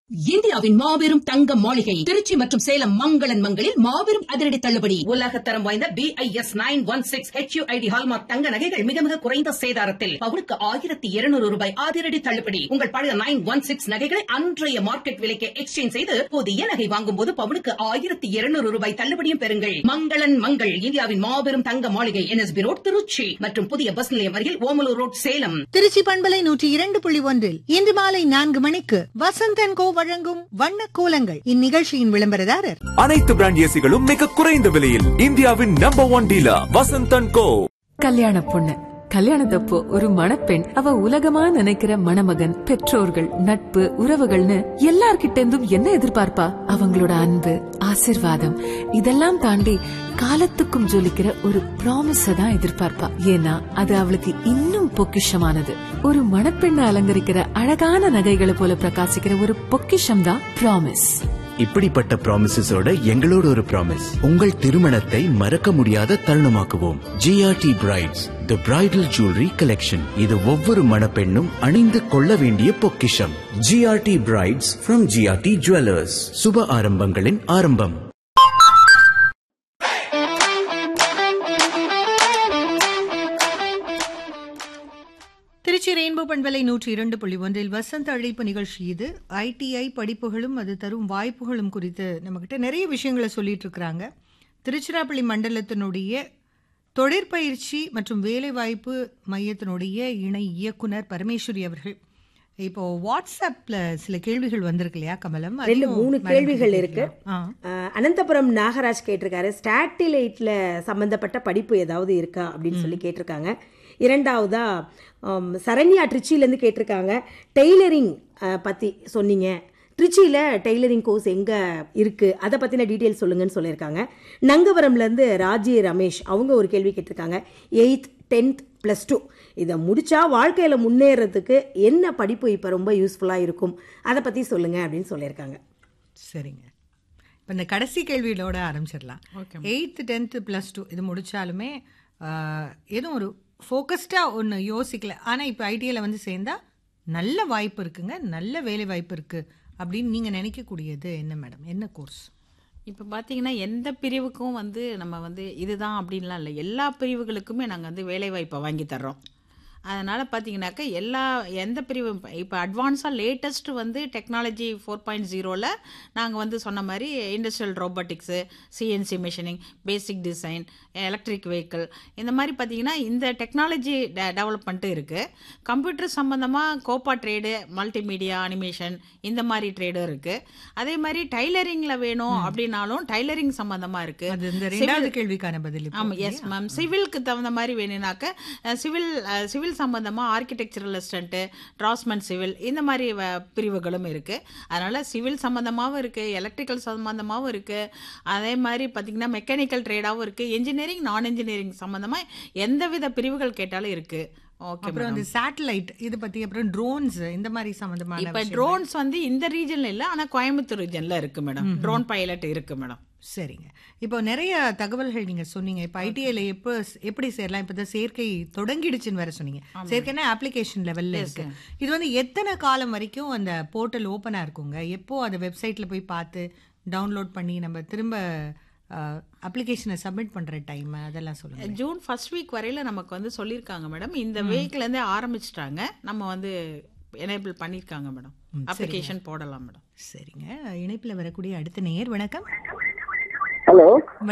இந்தியாவின் மாபெரும் தங்க மாளிகை திருச்சி மற்றும் சேலம் மங்களன் மங்களில் மாபெரும் அதிரடி தள்ளுபடி உலகத்தரம் வாய்ந்த B I S nine one six HUID hallmark தங்க நகைகள் மிக மிக குறைந்த சேதாரத்தில் பவுனுக்கு ஆயிரத்தி இருநூறு ரூபாய் அதிரடி தள்ளுபடி உங்கள் பழைய நைன் ஒன் சிக்ஸ் நகைகளை அன்றைய மார்க்கெட் விலைக்கு எக்ஸ்சேஞ்ச் செய்து புதிய நகை வாங்கும் போது பவுனுக்கு ஆயிரத்தி இருநூறு ரூபாய் தள்ளுபடியும் பெறுங்கள் மங்களன் மங்கள் இந்தியாவின் மாபெரும் தங்க மாளிகை என்எஸ்பி ரோட் திருச்சி மற்றும் புதிய பஸ் நிலையம் அருகில் ஓமலூர் ரோட் சேலம் திருச்சி பண்பலை நூற்றி இரண்டு புள்ளி ஒன்றில் இன்று மாலை நான்கு மணிக்கு வசந்தன் கோ வழங்கும் வண்ண கோலங்கள் இந்நிகழ்ச்சியின் விளம்பரதாரர் அனைத்து பிராண்ட் ஏசிகளும் மிக குறைந்த விலையில் இந்தியாவின் number one dealer Vasanthan co கல்யாண பொண்ணு கல்யாணத்தப்போ ஒரு மணப்பெண் அவ உலகமா நினைக்கிற மணமகன் பெற்றோர்கள் நட்பு உறவுகள்னு எல்லார்கிட்ட இருந்தும் என்ன எதிர்பார்ப்பா அவங்களோட அன்பு ஆசிர்வாதம் இதெல்லாம் தாண்டி காலத்துக்கும் ஜொலிக்கிற ஒரு ப்ராமிஸ தான் எதிர்பார்ப்பா ஏன்னா அது அவளுக்கு இன்னும் பொக்கிஷமானது ஒரு மணப்பெண்ணை அலங்கரிக்கிற அழகான நகைகளை போல பிரகாசிக்கிற ஒரு பொக்கிஷம் தான் ப்ராமிஸ் இப்படிப்பட்ட ப்ராமிசஸோட எங்களோட ஒரு ப்ராமிஸ் உங்கள் திருமணத்தை மறக்க முடியாத தருணமாக்குவோம் GRT brides the bridal jewellery collection இது ஒவ்வொரு மணப்பெண்ணும் அணிந்து கொள்ள வேண்டிய பொக்கிஷம் GRT brides from GRT jewellers சுப ஆரம்பங்களின் ஆரம்பம் திருச்சி ரெயின்போ பண்பலை நூற்றி இரண்டு புள்ளி ஒன்றில் வசந்த அழைப்பு நிகழ்ச்சி இது ஐடிஐ படிப்புகளும் அது தரும் வாய்ப்புகளும் குறித்து நம்மக்கிட்ட நிறைய விஷயங்களை சொல்லிட்டு இருக்கிறாங்க திருச்சிராப்பள்ளி மண்டலத்தினுடைய தொழிற்பயிற்சி மற்றும் வேலைவாய்ப்பு மையத்தினுடைய இணை இயக்குனர் பரமேஸ்வரி அவர்கள் இப்போ வாட்ஸ்அப்ல சில கேள்விகள் வந்திருக்கு இல்லையா கமலம் ரெண்டு அதையும் மூணு madam கேள்விகள் கிட்ட இருக்கு கேட்கலாம். ஆ. அஹ், அனந்தபுரம் நாகராஜ் கேட்டிருக்காரு ஸ்டாட்டிலைட்ல சம்பந்தப்பட்ட படிப்பு ஏதாவது இருக்கா அப்படின்னு சொல்லி கேட்டிருக்காங்க இரண்டாவதா ஆம், சரண்யா ட்ரிச்சிலேருந்து கேட்டிருக்காங்க டெய்லரிங் அஹ், பத்தி சொன்னீங்க ட்ரிச்சியில் டெய்லரிங் கோர்ஸ் எங்கே இருக்குது அதை பற்றின டீட்டெயில் சொல்லுங்கன்னு சொல்லியிருக்காங்க நங்கவரம்லேருந்து ராஜி ரமேஷ் அவங்க ஒரு கேள்வி கேட்டிருக்காங்க எயித் டென்த் ப்ளஸ் டூ இதை முடிச்சா வாழ்க்கையில் முன்னேறதுக்கு என்ன படிப்பு இப்போ ரொம்ப யூஸ்ஃபுல்லாக இருக்கும் அதை பற்றி சொல்லுங்கள் அப்படின்னு சொல்லியிருக்காங்க சரிங்க இப்போ இந்த கடைசி கேள்வியோட ஆரம்பிச்சிடலாம் எயித்து டென்த்து ப்ளஸ் டூ இது முடிச்சாலுமே ஆஹ், எதுவும் ஒரு ஃபோக்கஸ்டாக ஒன்று யோசிக்கல ஆனால் இப்போ ஐடியில் வந்து சேர்ந்தா நல்ல வாய்ப்பு இருக்குங்க நல்ல வேலை வாய்ப்பு இருக்குது அப்படின்னு நீங்கள் நினைக்கக்கூடியது என்ன மேடம் என்ன கோர்ஸ் இப்போ பார்த்தீங்கன்னா எந்த பிரிவுக்கும் வந்து நம்ம வந்து இதுதான் அப்படின்லாம் இல்லை எல்லா பிரிவுகளுக்குமே நாங்கள் வந்து வேலைவாய்ப்பை வாங்கி தர்றோம் அதனால் பார்த்தீங்கன்னாக்கா எல்லா எந்த பிரிவு இப்போ அட்வான்ஸாக லேட்டஸ்ட் வந்து டெக்னாலஜி ஃபோர் பாயிண்ட் ஜீரோவில் நாங்கள் வந்து சொன்ன மாதிரி industrial robotics CNC machining basic design electric vehicle இந்த மாதிரி பார்த்தீங்கன்னா இந்த டெக்னாலஜி டெவலப்மெண்ட்டு இருக்குது கம்ப்யூட்டர் சம்மந்தமாக கோப்பா ட்ரேடு மல்டிமீடியா அனிமேஷன் இந்த மாதிரி ட்ரேடும் இருக்குது அதே மாதிரி டைலரிங்கில் வேணும் அப்படின்னாலும் டைலரிங் சம்மந்தமாக இருக்குது அது இந்த ரெண்டாவது கேள்விக்கான பதில் இப்போ. ஆமாம் எஸ் மேம் சிவிலுக்கு தகுந்த மாதிரி வேணும்னாக்க சிவில் சிவில் சம்மந்தமாக ஆர்கிடெக்சரல் அசிஸ்டண்ட்டு டிராஸ்மெண்ட் சிவில் இந்த மாதிரி வ- பிரிவுகளும் இருக்குது அதனால் சிவில் சம்மந்தமாகவும் இருக்குது எலக்ட்ரிக்கல் சம்மந்தமாகவும் இருக்குது அதே மாதிரி பார்த்திங்கன்னா மெக்கானிக்கல் ட்ரேடாகவும் இருக்குது இன்ஜினியரிங் நான் இன்ஜினியரிங் சம்மந்தமாக எந்தவித பிரிவுகள் கேட்டாலும் இருக்குது ஓகே அப்புறம் அந்த சேட்டலைட் இது பற்றி அப்புறம் ட்ரோன்ஸ் இந்த மாதிரி சம்மந்தமான இப்போ விஷயங்கள். ட்ரோன்ஸ் வந்து இந்த ரீஜனில் இல்லை ஆனால் கோயம்புத்தூர் ரீஜனில் இருக்குது மேடம் ட்ரோன் பைலட் இருக்குது மேடம் சரிங்க இப்போ நிறைய தகவல்கள் நீங்க சொன்னீங்க இப்போ ஐடிஐல எப்போ எப்படி சேரலாம் இப்போ தான் சேர்க்கை தொடங்கிடுச்சுன்னு வேற சொன்னீங்க சேர்க்கைனா அப்ளிகேஷன் லெவல்ல இருக்கு இது வந்து எத்தனை காலம் வரைக்கும் அந்த போர்ட்டல் ஓப்பனா இருக்குங்க எப்போ அந்த வெப்சைட்ல போய் பார்த்து டவுன்லோட் பண்ணி நம்ம திரும்ப அப்ளிகேஷனை சப்மிட் பண்ற டைம் அதெல்லாம் சொல்லுங்க ஜூன் ஃபர்ஸ்ட் வீக் வரையில நமக்கு வந்து சொல்லியிருக்காங்க மேடம் இந்த வீக்லேருந்தே ஆரம்பிச்சிட்டாங்க நம்ம வந்து எனேபிள் பண்ணியிருக்காங்க மேடம் அப்ளிகேஷன் போடலாம் மேடம் சரிங்க இணைப்புல வரக்கூடிய அடுத்த நேர் வணக்கம் ஹலோ